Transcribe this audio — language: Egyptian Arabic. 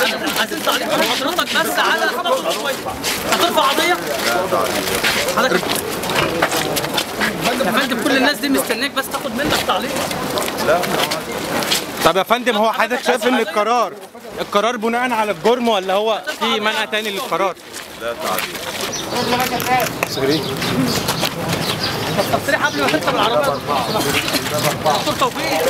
عايزين تعليق من حضرتك بس على خطوه شويه هترفع قضيه؟ حضرتك يا فندم كل الناس دي مستنيك بس تاخد منك تعليق طب يا فندم هو حضرتك شايف ان القرار القرار بناء على الجرم ولا هو في منع تاني للقرار؟ طب تصريح قبل ما تركب العربيه دكتور توفيق